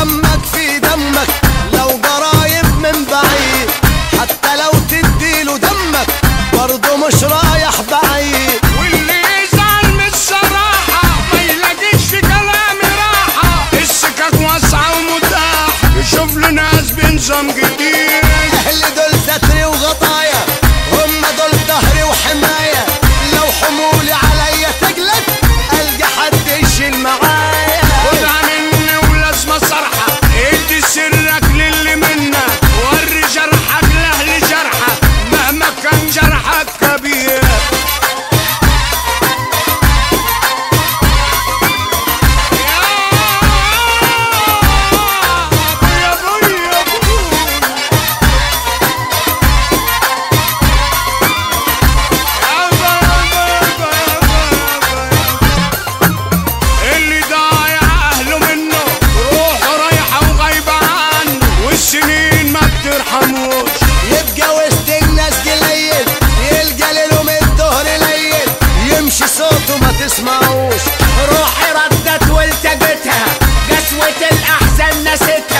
دمك في دمك لو قرايب من بعيد حتى لو تديله دمك برضه مش رايح بعيد واللي يزعل من الصراحة ما يلاقيش في كلامي راحة السكك واسعة ومتاحة يشوف لي ناس بنظام جديد اهلي دول ستري وغطايا هم دول ظهري وحماية لو حمولي عليا تقلب القى حد يشيل معايا خدها مني ولازمة صرحة ادي سرك للي منا وري جرحك لاهل جرحك مهما كان جرحك كبير يا أبوي يا أبوي اللي ضايع اهله منه روحه رايحه وغايبه عنه والسنين ما بترحموش يبقى وسط الناس قليل يلقى ليله من الظهر ليل يمشي صوته ما تسمعوش روحي ردت والتقتها قسوة الأحزان نستها